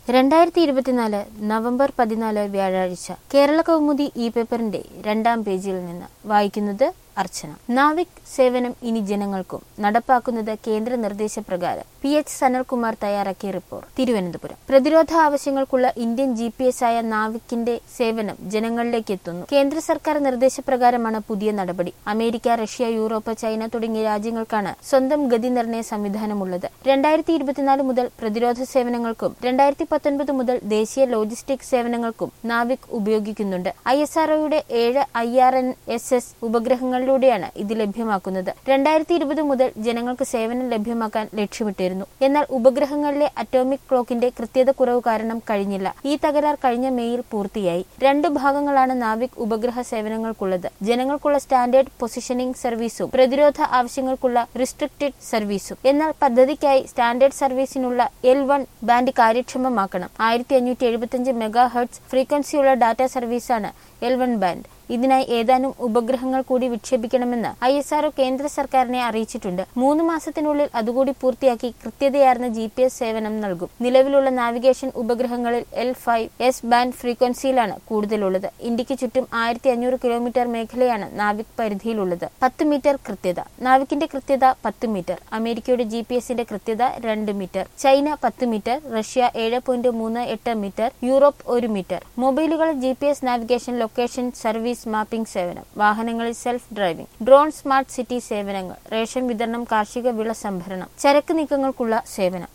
രണ്ടായിരത്തി ഇരുപത്തിനാല് നവംബർ പതിനാല് വ്യാഴാഴ്ച കേരള കൗമുദി ഇ പേപ്പറിന്റെ രണ്ടാം പേജിൽ നിന്ന് വായിക്കുന്നത് അർച്ചന നാവിക് സേവനം ഇനി ജനങ്ങൾക്കും നടപ്പാക്കുന്നത് കേന്ദ്ര നിർദ്ദേശപ്രകാരം പി എച്ച് സനൽകുമാർ തയ്യാറാക്കിയ റിപ്പോർട്ട് തിരുവനന്തപുരം പ്രതിരോധ ആവശ്യങ്ങൾക്കുള്ള ഇന്ത്യൻ ജി പി എസ് ആയ നാവിക്കിന്റെ സേവനം ജനങ്ങളിലേക്ക് എത്തുന്നു കേന്ദ്ര സർക്കാർ നിർദ്ദേശപ്രകാരമാണ് പുതിയ നടപടി അമേരിക്ക റഷ്യ യൂറോപ്പ് ചൈന തുടങ്ങിയ രാജ്യങ്ങൾക്കാണ് സ്വന്തം ഗതി നിർണയ സംവിധാനമുള്ളത് രണ്ടായിരത്തി ഇരുപത്തിനാല് മുതൽ പ്രതിരോധ സേവനങ്ങൾക്കും രണ്ടായിരത്തി പത്തൊൻപത് മുതൽ ദേശീയ ലോജിസ്റ്റിക് സേവനങ്ങൾക്കും നാവിക് ഉപയോഗിക്കുന്നുണ്ട് ഐ എസ് ആർഒയുടെ ഏഴ് I R N S S ഉപഗ്രഹങ്ങളിലൂടെയാണ് ഇത് ലഭ്യമാക്കുന്നത് രണ്ടായിരത്തി ഇരുപത് മുതൽ ജനങ്ങൾക്ക് സേവനം ലഭ്യമാക്കാൻ ലക്ഷ്യമിട്ടിരുന്നു എന്നാൽ ഉപഗ്രഹങ്ങളിലെ അറ്റോമിക് ക്ലോക്കിന്റെ കൃത്യത കുറവ് കാരണം കഴിഞ്ഞില്ല ഈ തകരാർ കഴിഞ്ഞ മെയ്യിൽ പൂർത്തിയായി രണ്ട് ഭാഗങ്ങളാണ് നാവിക് ഉപഗ്രഹ സേവനങ്ങൾക്കുള്ളത് ജനങ്ങൾക്കുള്ള സ്റ്റാൻഡേർഡ് പൊസിഷനിംഗ് സർവീസും പ്രതിരോധ ആവശ്യങ്ങൾക്കുള്ള റിസ്ട്രിക്റ്റഡ് സർവീസും എന്നാൽ പദ്ധതിക്കായി സ്റ്റാൻഡേർഡ് സർവീസിനുള്ള എൽ വൺ ബാൻഡ് കാര്യക്ഷമമാക്കണം ആയിരത്തി അഞ്ഞൂറ്റി എഴുപത്തിയഞ്ച് മെഗാ ഹെർട്സ് ഫ്രീക്വൻസിയുള്ള ഡാറ്റ സർവീസാണ് എൽ വൺ ബാൻഡ് ഇതിനായി ഏതാനും ഉപഗ്രഹങ്ങൾ കൂടി വിക്ഷേപിക്കണമെന്ന് ഐ എസ് ആർഒ കേന്ദ്ര സർക്കാരിനെ അറിയിച്ചിട്ടുണ്ട് മൂന്ന് മാസത്തിനുള്ളിൽ അതുകൂടി പൂർത്തിയാക്കി കൃത്യതയാർന്ന ജി പി എസ് സേവനം നൽകും നിലവിലുള്ള നാവിഗേഷൻ ഉപഗ്രഹങ്ങളിൽ എൽ ഫൈവ് എസ് ബാൻഡ് ഫ്രീക്വൻസിയിലാണ് കൂടുതലുള്ളത് ഇന്ത്യക്ക് ചുറ്റും ആയിരത്തി അഞ്ഞൂറ് കിലോമീറ്റർ മേഖലയാണ് നാവിക് പരിധിയിലുള്ളത് പത്ത് മീറ്റർ കൃത്യത നാവിക്കിന്റെ കൃത്യത പത്ത് മീറ്റർ അമേരിക്കയുടെ ജി പി എസിന്റെ കൃത്യത രണ്ട് മീറ്റർ ചൈന പത്ത് മീറ്റർ റഷ്യ ഏഴ് പോയിന്റ് മൂന്ന് എട്ട് മീറ്റർ യൂറോപ്പ് ഒരു മീറ്റർ മൊബൈലുകളിൽ G P S navigation location service mapping സേവനം വാഹനങ്ങളിൽ self driving drone smart city സേവനങ്ങൾ റേഷൻ വിതരണം കാർഷിക വിള സംഭരണം ചരക്ക് നീക്കങ്ങൾക്കുള്ള സേവനം